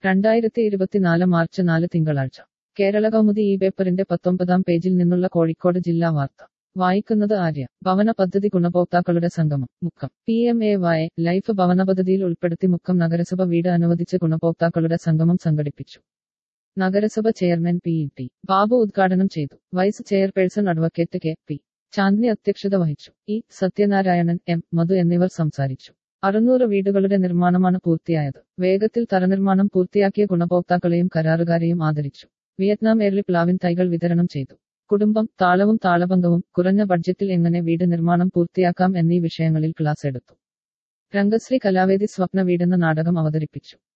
രണ്ടായിരത്തി ഇരുപത്തിനാല് മാർച്ച് നാല് തിങ്കളാഴ്ച കേരള കൗമുദി ഈ പേപ്പറിന്റെ പത്തൊമ്പതാം പേജിൽ നിന്നുള്ള കോഴിക്കോട് ജില്ലാ വാർത്ത വായിക്കുന്നത് ആര്യ ഭവന പദ്ധതി ഗുണഭോക്താക്കളുടെ സംഗമം Mukkam P M A Y life ഭവന പദ്ധതിയിൽ ഉൾപ്പെടുത്തി മുക്കം നഗരസഭ വീട് അനുവദിച്ച് ഗുണഭോക്താക്കളുടെ സംഗമം സംഘടിപ്പിച്ചു നഗരസഭ chairman P E T Babu ഉദ്ഘാടനം ചെയ്തു vice chairperson advocate K P Chandni അധ്യക്ഷത വഹിച്ചു ഇ സത്യനാരായണൻ എം മധു എന്നിവർ സംസാരിച്ചു അറുന്നൂറ് വീടുകളുടെ നിർമ്മാണമാണ് പൂർത്തിയായത് വേഗത്തിൽ തറനിർമ്മാണം പൂർത്തിയാക്കിയ ഗുണഭോക്താക്കളെയും കരാറുകാരെയും ആദരിച്ചു വിയറ്റ്നാം എയർലി പ്ലാവിൻ തൈകൾ വിതരണം ചെയ്തു കുടുംബം താളവും താളബന്ധവും കുറഞ്ഞ ബഡ്ജറ്റിൽ എങ്ങനെ വീട് നിർമ്മാണം പൂർത്തിയാക്കാം എന്നീ വിഷയങ്ങളിൽ ക്ലാസ് എടുത്തു രംഗശ്രീ കലാവേദി സ്വപ്ന വീടെന്ന നാടകം അവതരിപ്പിച്ചു